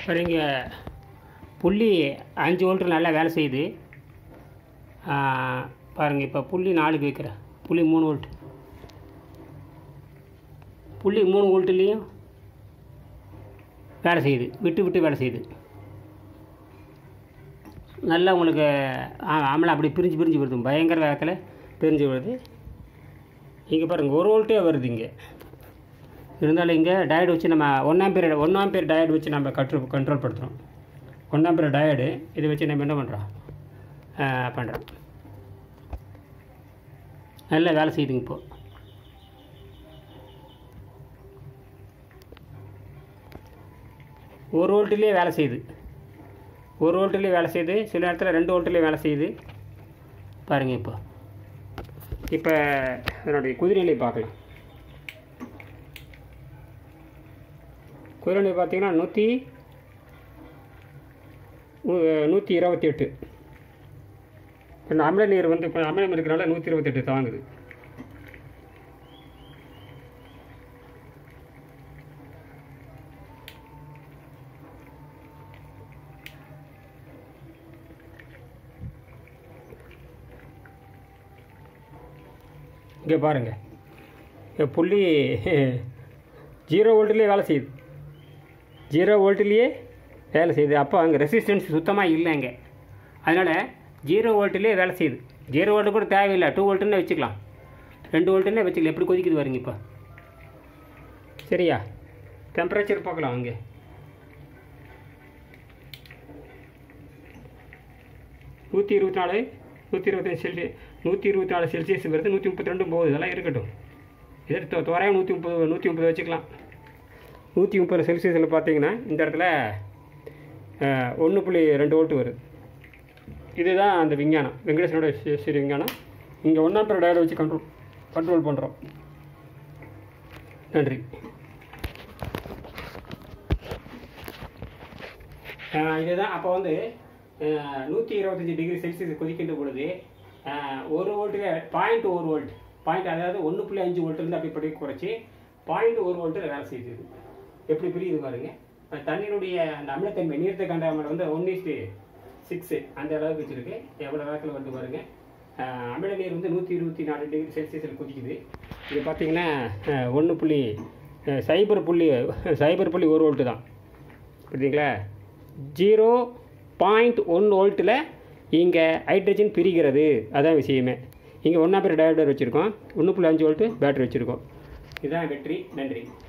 பாருங்க புள்ளி அஞ்சு வோல்ட்டு நல்லா வேலை செய்யுது ஆ, பாருங்க இப்போ புள்ளி நாலுக்கு வைக்கிறேன் புள்ளி மூணு வோல்ட் புள்ளி மூணு வோல்ட்டுலேயும் வேலை செய்யுது விட்டு விட்டு வேலை செய்யுது நல்லா உங்களுக்கு ஆ- ஆமலை அப்படி பிரிஞ்சு பிரிஞ்சு வருது பயங்கர வேகத்தில் பிரிஞ்சு வருது இங்கே பாருங்கள் ஒரு வோல்ட்டே வருது இங்கே இருந்தாலும் இங்கே டயட் வச்சு நம்ம ஒன்றாம் பேர் ஒன்றாம் பேர் டயட் வச்சு நம்ம கண்ட்ரோல் கண்ட்ரோல் படுத்துகிறோம் ஒன்றாம் பேர் டயடு இதை வச்சு நம்ம என்ன பண்ணுறோம் பண்ணுறோம் நல்லா வேலை செய்யுதுங்க இப்போ ஒரு வோல்ட்லேயே வேலை செய்யுது ஒரு வோல்ட்லேயே வேலை செய்யுது சில நேரத்தில் ரெண்டு வோல்ட்லேயே வேலை செய்யுது பாருங்கள் இப்போ இப்போ இதனுடைய குதிரைநிலை பார்க்கலாம் குதிரைநிலை பார்த்தீங்கன்னா நூற்றி நூற்றி இருபத்தி எட்டு இப்போ அமில நீர் வந்து இப்போ அமிலம் இருக்கிறனால நூற்றி இருபத்தெட்டு தாங்குது இங்கே பாருங்கள் இங்கே புள்ளி ஜீரோ வோல்ட்லேயே வேலை செய்யுது ஜீரோ வோல்ட்லேயே வேலை செய்யுது அப்போ அங்கே ரெசிஸ்டன்ஸ் சுத்தமாக இல்லை அங்கே அதனால் ஜீரோ வோல்ட்லேயே வேலை செய்யுது ஜீரோ வோல்ட்டு கூட தேவையில்லை டூ வோல்ட்டுன்னு வச்சுக்கலாம் ரெண்டு வோல்ட்டுன்னே வச்சுக்கலாம் எப்படி கொதிக்குது பாருங்க இப்போ சரியா டெம்பரேச்சர் பார்க்கலாம் அங்கே நூற்றி இருபத்தி நாலு நூற்றி இருபத்தஞ்சி செல்சி நூற்றி இருபத்தி நாலு செல்சியஸ் வருது நூற்றி முப்பத்தி ரெண்டும் போகுது இதெல்லாம் இருக்கட்டும் இதே தோ- தோராயம் நூற்றி முப்பது நூற்றி முப்பது வச்சுக்கலாம் நூற்றி முப்பது செல்சியஸில் பார்த்தீங்கன்னா இந்த இடத்துல ஒன்று புள்ளி ரெண்டு வோல்ட் வருது இதுதான் அந்த விஞ்ஞானம் வெங்கடேசனோட சி- சிறு விஞ்ஞானம் இங்கே ஒன்றாம் பேர் டயரை வச்சு கண்ட்ரோல் கண்ட்ரோல் பண்ணுறோம் நன்றி ஆஹ் இதுதான் அப்போ வந்து நூற்றி இருபத்தஞ்சி டிகிரி செல்சியஸ் கொதிக்கின்ற பொழுது ஆஹ் ஒரு வோல்ட்டுக்கு பாயிண்ட் ஒரு வோல்ட் பாயிண்ட் அதாவது ஒன்று புள்ளி அஞ்சு வோல்ட்லேருந்து அப்படி படி குறைச்சி பாயிண்ட் ஒரு வோல்ட்டில் வேலை செய்யுது எப்படி புரியுது பாருங்க இப்ப தண்ணீருடைய அந்த அமிலத்தன்மை நீர்த்த கண்டாமல் வந்து ஒன் இஸ்டு சிக்ஸு அந்த அளவுக்கு வச்சுருக்கு எவ்வளோ வேகத்தில் வந்து பாருங்க ஆஹ் அமில நீர் வந்து நூற்றி இருபத்தி நாலு டிகிரி செல்சியஸில் கொதிக்குது இது பார்த்தீங்கன்னா ஒன்று புள்ளி அஹ் சைபர் புள்ளி சைபர் புள்ளி ஒரு வோல்ட்டு தான் புரியுதுங்களா ஜீரோ பாயிண்ட் ஒன் வோல்ட்டில் இங்கே ஹைட்ரஜன் பிரிகிறது அதான் விஷயமே இங்கே ஒன்றா பேர் டயோடர் வச்சுருக்கோம் ஒன்று புள்ளி அஞ்சு வோல்ட்டு பேட்டரி வச்சுருக்கோம் இதுதான் வெற்றி நன்றி